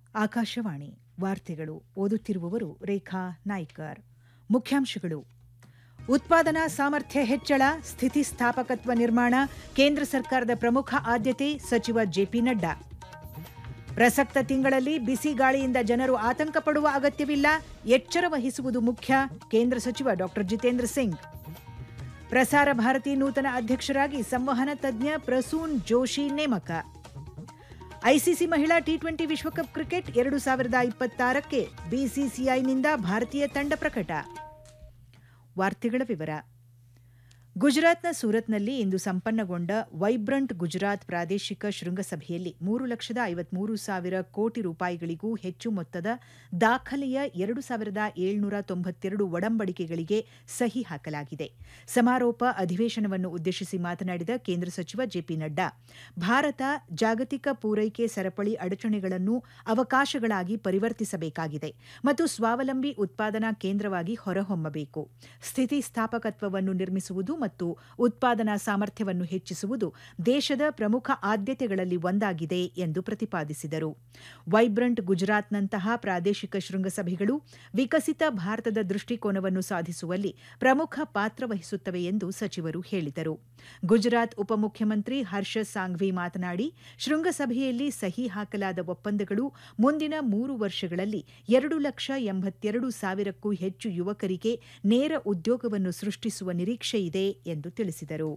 ಆಕಾಶವಾಣಿ ವಾರ್ತೆಗಳು ಓದುತ್ತಿರುವವರು ರೇಖಾ ನಾಯ್ಕರ್ ಮುಖ್ಯಾಂಶಗಳು ಉತ್ಪಾದನಾ ಸಾಮರ್ಥ್ಯ ಹೆಚ್ಚಳ ಸ್ಥಿತಿಸ್ಥಾಪಕತ್ವ ನಿರ್ಮಾಣ ಕೇಂದ್ರ ಸರ್ಕಾರದ ಪ್ರಮುಖ ಆದ್ಯತೆ ಸಚಿವ ಜೆಪಿ ನಡ್ಡಾ ಪ್ರಸಕ್ತ ತಿಂಗಳಲ್ಲಿ ಬಿಸಿ ಗಾಳಿಯಿಂದ ಜನರು ಆತಂಕ ಪಡುವ ಅಗತ್ಯವಿಲ್ಲ ಎಚ್ಚರ ವಹಿಸುವುದು ಮುಖ್ಯ ಕೇಂದ್ರ ಸಚಿವ ಡಾ ಜಿತೇಂದ್ರ ಸಿಂಗ್ ಪ್ರಸಾರ ಭಾರತಿ ನೂತನ ಅಧ್ಯಕ್ಷರಾಗಿ ಸಂವಹನ ತಜ್ಞ ಪ್ರಸೂನ್ ಜೋಶಿ ನೇಮಕ ಐಸಿಸಿ ಮಹಿಳಾ ಟಿ ಟ್ವೆಂಟಿ ವಿಶ್ವಕಪ್ ಕ್ರಿಕೆಟ್ ಎರಡು ಸಾವಿರದ ಇಪ್ಪತ್ತಾರಕ್ಕೆ ಬಿಸಿಸಿಐನಿಂದ ಭಾರತೀಯ ತಂಡ ಪ್ರಕಟ ವಾರ್ತೆಗಳ ವಿವರ ಗುಜರಾತ್ನ ಸೂರತ್ನಲ್ಲಿ ಇಂದು ಸಂಪನ್ನಗೊಂಡ ವೈಬ್ರಂಟ್ ಗುಜರಾತ್ ಪ್ರಾದೇಶಿಕ ಶೃಂಗಸಭೆಯಲ್ಲಿ ಮೂರು ಲಕ್ಷದ ಐವತ್ಮೂರು ಸಾವಿರ ಕೋಟಿ ರೂಪಾಯಿಗಳಿಗೂ ಹೆಚ್ಚು ಮೊತ್ತದ ದಾಖಲೆಯ ಎರಡು ಸಾವಿರದ ಏಳ್ನೂರ ತೊಂಬತ್ತೆರಡು ಒಡಂಬಡಿಕೆಗಳಿಗೆ ಸಹಿ ಹಾಕಲಾಗಿದೆ ಸಮಾರೋಪ ಅಧಿವೇಶನವನ್ನು ಉದ್ದೇಶಿಸಿ ಮಾತನಾಡಿದ ಕೇಂದ್ರ ಸಚಿವ ಜೆಪಿ ನಡ್ಡಾ ಭಾರತ ಜಾಗತಿಕ ಪೂರೈಕೆ ಸರಪಳಿ ಅಡಚಣೆಗಳನ್ನು ಅವಕಾಶಗಳಾಗಿ ಪರಿವರ್ತಿಸಬೇಕಾಗಿದೆ ಮತ್ತು ಸ್ವಾವಲಂಬಿ ಉತ್ಪಾದನಾ ಕೇಂದ್ರವಾಗಿ ಹೊರಹೊಮ್ಮಬೇಕು ಸ್ಥಿತಿಸ್ಥಾಪಕತ್ವವನ್ನು ನಿರ್ಮಿಸುವುದು ಮತ್ತು ಉತ್ಪಾದನಾ ಸಾಮರ್ಥ್ಯವನ್ನು ಹೆಚ್ಚಿಸುವುದು ದೇಶದ ಪ್ರಮುಖ ಆದ್ಯತೆಗಳಲ್ಲಿ ಒಂದಾಗಿದೆ ಎಂದು ಪ್ರತಿಪಾದಿಸಿದರು ವೈಬ್ರಂಟ್ ಗುಜರಾತ್ನಂತಹ ಪ್ರಾದೇಶಿಕ ಶೃಂಗಸಭೆಗಳು ವಿಕಸಿತ ಭಾರತದ ದೃಷ್ಟಿಕೋನವನ್ನು ಸಾಧಿಸುವಲ್ಲಿ ಪ್ರಮುಖ ಪಾತ್ರ ವಹಿಸುತ್ತವೆ ಎಂದು ಸಚಿವರು ಹೇಳಿದರು ಗುಜರಾತ್ ಉಪಮುಖ್ಯಮಂತ್ರಿ ಹರ್ಷ ಸಾಂಘ್ವಿ ಮಾತನಾಡಿ ಶೃಂಗಸಭೆಯಲ್ಲಿ ಸಹಿ ಹಾಕಲಾದ ಒಪ್ಪಂದಗಳು ಮುಂದಿನ ಮೂರು ವರ್ಷಗಳಲ್ಲಿ ಎರಡು ಲಕ್ಷ ಎಂಬತ್ತೆರಡು ಸಾವಿರಕ್ಕೂ ಹೆಚ್ಚು ಯುವಕರಿಗೆ ನೇರ ಉದ್ಯೋಗವನ್ನು ಸೃಷ್ಟಿಸುವ ನಿರೀಕ್ಷೆಯಿದೆ ಎಂದು ತಿಳಿಸಿದರು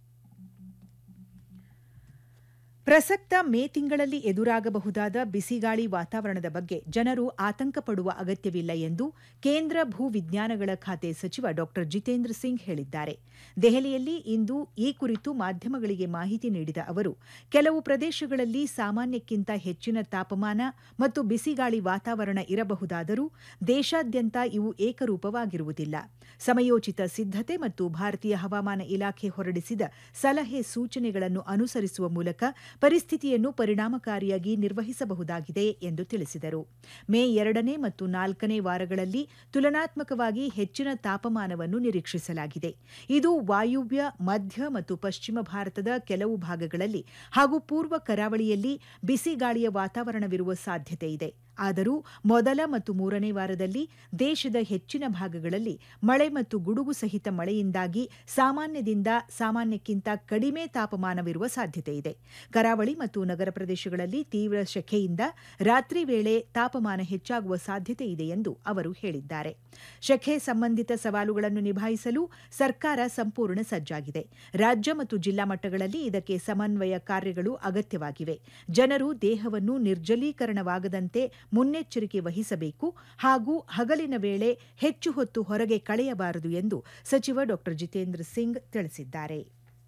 ಪ್ರಸಕ್ತ ಮೇ ತಿಂಗಳಲ್ಲಿ ಎದುರಾಗಬಹುದಾದ ಬಿಸಿಗಾಳಿ ವಾತಾವರಣದ ಬಗ್ಗೆ ಜನರು ಆತಂಕ ಪಡುವ ಅಗತ್ಯವಿಲ್ಲ ಎಂದು ಕೇಂದ್ರ ಭೂ ವಿಜ್ಞಾನಗಳ ಖಾತೆ ಸಚಿವ ಡಾ ಜಿತೇಂದ್ರ ಸಿಂಗ್ ಹೇಳಿದ್ದಾರೆ ದೆಹಲಿಯಲ್ಲಿ ಇಂದು ಈ ಕುರಿತು ಮಾಧ್ಯಮಗಳಿಗೆ ಮಾಹಿತಿ ನೀಡಿದ ಅವರು ಕೆಲವು ಪ್ರದೇಶಗಳಲ್ಲಿ ಸಾಮಾನ್ಯಕ್ಕಿಂತ ಹೆಚ್ಚಿನ ತಾಪಮಾನ ಮತ್ತು ಬಿಸಿಗಾಳಿ ವಾತಾವರಣ ಇರಬಹುದಾದರೂ ದೇಶಾದ್ಯಂತ ಇವು ಏಕರೂಪವಾಗಿರುವುದಿಲ್ಲ ಸಮಯೋಚಿತ ಸಿದ್ದತೆ ಮತ್ತು ಭಾರತೀಯ ಹವಾಮಾನ ಇಲಾಖೆ ಹೊರಡಿಸಿದ ಸಲಹೆ ಸೂಚನೆಗಳನ್ನು ಅನುಸರಿಸುವ ಮೂಲಕ ಪರಿಸ್ಥಿತಿಯನ್ನು ಪರಿಣಾಮಕಾರಿಯಾಗಿ ನಿರ್ವಹಿಸಬಹುದಾಗಿದೆ ಎಂದು ತಿಳಿಸಿದರು ಮೇ ಎರಡನೇ ಮತ್ತು ನಾಲ್ಕನೇ ವಾರಗಳಲ್ಲಿ ತುಲನಾತ್ಮಕವಾಗಿ ಹೆಚ್ಚಿನ ತಾಪಮಾನವನ್ನು ನಿರೀಕ್ಷಿಸಲಾಗಿದೆ ಇದು ವಾಯುವ್ಯ ಮಧ್ಯ ಮತ್ತು ಪಶ್ಚಿಮ ಭಾರತದ ಕೆಲವು ಭಾಗಗಳಲ್ಲಿ ಹಾಗೂ ಪೂರ್ವ ಕರಾವಳಿಯಲ್ಲಿ ಬಿಸಿಗಾಳಿಯ ವಾತಾವರಣವಿರುವ ಸಾಧ್ಯತೆ ಇದೆ ಆದರೂ ಮೊದಲ ಮತ್ತು ಮೂರನೇ ವಾರದಲ್ಲಿ ದೇಶದ ಹೆಚ್ಚಿನ ಭಾಗಗಳಲ್ಲಿ ಮಳೆ ಮತ್ತು ಗುಡುಗು ಸಹಿತ ಮಳೆಯಿಂದಾಗಿ ಸಾಮಾನ್ಯದಿಂದ ಸಾಮಾನ್ಯಕ್ಕಿಂತ ಕಡಿಮೆ ತಾಪಮಾನವಿರುವ ಸಾಧ್ಯತೆಯಿದೆ ಕರಾವಳಿ ಮತ್ತು ನಗರ ಪ್ರದೇಶಗಳಲ್ಲಿ ತೀವ್ರ ಶೆಖೆಯಿಂದ ರಾತ್ರಿ ವೇಳೆ ತಾಪಮಾನ ಹೆಚ್ಚಾಗುವ ಸಾಧ್ಯತೆ ಇದೆ ಎಂದು ಅವರು ಹೇಳಿದ್ದಾರೆ ಶೆಖೆ ಸಂಬಂಧಿತ ಸವಾಲುಗಳನ್ನು ನಿಭಾಯಿಸಲು ಸರ್ಕಾರ ಸಂಪೂರ್ಣ ಸಜ್ಜಾಗಿದೆ ರಾಜ್ಯ ಮತ್ತು ಜಿಲ್ಲಾ ಮಟ್ಟಗಳಲ್ಲಿ ಇದಕ್ಕೆ ಸಮನ್ವಯ ಕಾರ್ಯಗಳು ಅಗತ್ಯವಾಗಿವೆ ಜನರು ದೇಹವನ್ನು ನಿರ್ಜಲೀಕರಣವಾಗದಂತೆ ಮುನ್ನೆಚ್ಚರಿಕೆ ವಹಿಸಬೇಕು ಹಾಗೂ ಹಗಲಿನ ವೇಳೆ ಹೆಚ್ಚು ಹೊತ್ತು ಹೊರಗೆ ಕಳೆಯಬಾರದು ಎಂದು ಸಚಿವ ಡಾ ಜಿತೇಂದ್ರ ಸಿಂಗ್ ತಿಳಿಸಿದ್ದಾರೆ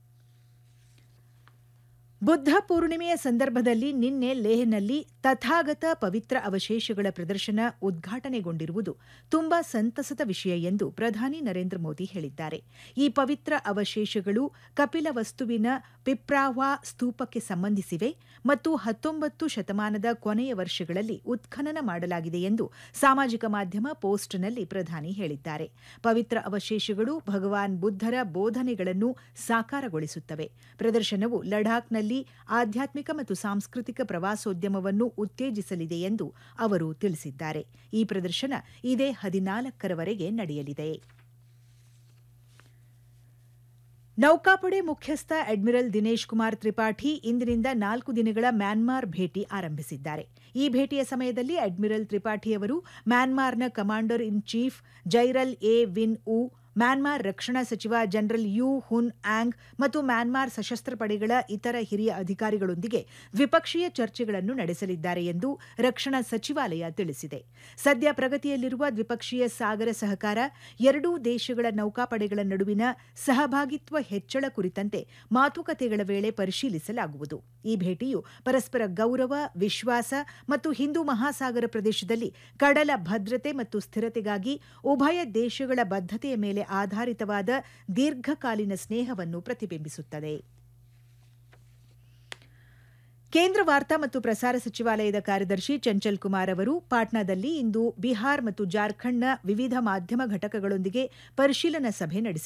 ಬುದ್ಧ ಪೂರ್ಣಿಮೆಯ ಸಂದರ್ಭದಲ್ಲಿ ನಿನ್ನೆ ಲೇಹ್ನಲ್ಲಿ ತಥಾಗತ ಪವಿತ್ರ ಅವಶೇಷಗಳ ಪ್ರದರ್ಶನ ಉದ್ಘಾಟನೆಗೊಂಡಿರುವುದು ತುಂಬಾ ಸಂತಸದ ವಿಷಯ ಎಂದು ಪ್ರಧಾನಿ ನರೇಂದ್ರ ಮೋದಿ ಹೇಳಿದ್ದಾರೆ ಈ ಪವಿತ್ರ ಅವಶೇಷಗಳು ಕಪಿಲ ವಸ್ತುವಿನ ಪಿಪ್ರಾವಾ ಸ್ತೂಪಕ್ಕೆ ಸಂಬಂಧಿಸಿವೆ ಮತ್ತು ಹತ್ತೊಂಬತ್ತು ಶತಮಾನದ ಕೊನೆಯ ವರ್ಷಗಳಲ್ಲಿ ಉತ್ಖನನ ಮಾಡಲಾಗಿದೆ ಎಂದು ಸಾಮಾಜಿಕ ಮಾಧ್ಯಮ ಪೋಸ್ಟ್ನಲ್ಲಿ ಪ್ರಧಾನಿ ಹೇಳಿದ್ದಾರೆ ಪವಿತ್ರ ಅವಶೇಷಗಳು ಭಗವಾನ್ ಬುದ್ಧರ ಬೋಧನೆಗಳನ್ನು ಸಾಕಾರಗೊಳಿಸುತ್ತವೆ ಪ್ರದರ್ಶನವು ಲಡಾಖ್ನಲ್ಲಿ ಆಧ್ಯಾತ್ಮಿಕ ಮತ್ತು ಸಾಂಸ್ಕೃತಿಕ ಪ್ರವಾಸೋದ್ಯಮವನ್ನು ಉತ್ತೇಜಿಸಲಿದೆ ಎಂದು ಅವರು ತಿಳಿಸಿದ್ದಾರೆ ಈ ಪ್ರದರ್ಶನ ಇದೇ ಹದಿನಾಲ್ಕರವರೆಗೆ ನಡೆಯಲಿದೆ ನೌಕಾಪಡೆ ಮುಖ್ಯಸ್ಥ ಅಡ್ಮಿರಲ್ ದಿನೇಶ್ ಕುಮಾರ್ ತ್ರಿಪಾಠಿ ಇಂದಿನಿಂದ ನಾಲ್ಕು ದಿನಗಳ ಮ್ಯಾನ್ಮಾರ್ ಭೇಟಿ ಆರಂಭಿಸಿದ್ದಾರೆ ಈ ಭೇಟಿಯ ಸಮಯದಲ್ಲಿ ಅಡ್ಮಿರಲ್ ತ್ರಿಪಾಠಿ ಅವರು ಮ್ಯಾನ್ಮಾರ್ನ ಕಮಾಂಡರ್ ಇನ್ ಚೀಫ್ ಜೈರಲ್ ಎ ವಿನ್ ಉ ಮ್ಯಾನ್ಮಾರ್ ರಕ್ಷಣಾ ಸಚಿವ ಜನರಲ್ ಯು ಹುನ್ ಆಂಗ್ ಮತ್ತು ಮ್ಯಾನ್ಮಾರ್ ಸಶಸ್ತ್ರ ಪಡೆಗಳ ಇತರ ಹಿರಿಯ ಅಧಿಕಾರಿಗಳೊಂದಿಗೆ ದ್ವಿಪಕ್ಷೀಯ ಚರ್ಚೆಗಳನ್ನು ನಡೆಸಲಿದ್ದಾರೆ ಎಂದು ರಕ್ಷಣಾ ಸಚಿವಾಲಯ ತಿಳಿಸಿದೆ ಸದ್ಯ ಪ್ರಗತಿಯಲ್ಲಿರುವ ದ್ವಿಪಕ್ಷೀಯ ಸಾಗರ ಸಹಕಾರ ಎರಡೂ ದೇಶಗಳ ನೌಕಾಪಡೆಗಳ ನಡುವಿನ ಸಹಭಾಗಿತ್ವ ಹೆಚ್ಚಳ ಕುರಿತಂತೆ ಮಾತುಕತೆಗಳ ವೇಳೆ ಪರಿಶೀಲಿಸಲಾಗುವುದು ಈ ಭೇಟಿಯು ಪರಸ್ಪರ ಗೌರವ ವಿಶ್ವಾಸ ಮತ್ತು ಹಿಂದೂ ಮಹಾಸಾಗರ ಪ್ರದೇಶದಲ್ಲಿ ಕಡಲ ಭದ್ರತೆ ಮತ್ತು ಸ್ಥಿರತೆಗಾಗಿ ಉಭಯ ದೇಶಗಳ ಬದ್ಧತೆಯ ಮೇಲೆ ಆಧಾರಿತವಾದ ದೀರ್ಘಕಾಲೀನ ಸ್ನೇಹವನ್ನು ಪ್ರತಿಬಿಂಬಿಸುತ್ತದೆ ಕೇಂದ್ರ ವಾರ್ತಾ ಮತ್ತು ಪ್ರಸಾರ ಸಚಿವಾಲಯದ ಕಾರ್ಯದರ್ಶಿ ಚಂಚಲ್ ಕುಮಾರ್ ಅವರು ಪಾಟ್ನಾದಲ್ಲಿ ಇಂದು ಬಿಹಾರ್ ಮತ್ತು ಜಾರ್ಖಂಡ್ನ ವಿವಿಧ ಮಾಧ್ಯಮ ಘಟಕಗಳೊಂದಿಗೆ ಪರಿಶೀಲನಾ ಸಭೆ ನಡೆಸಿದರು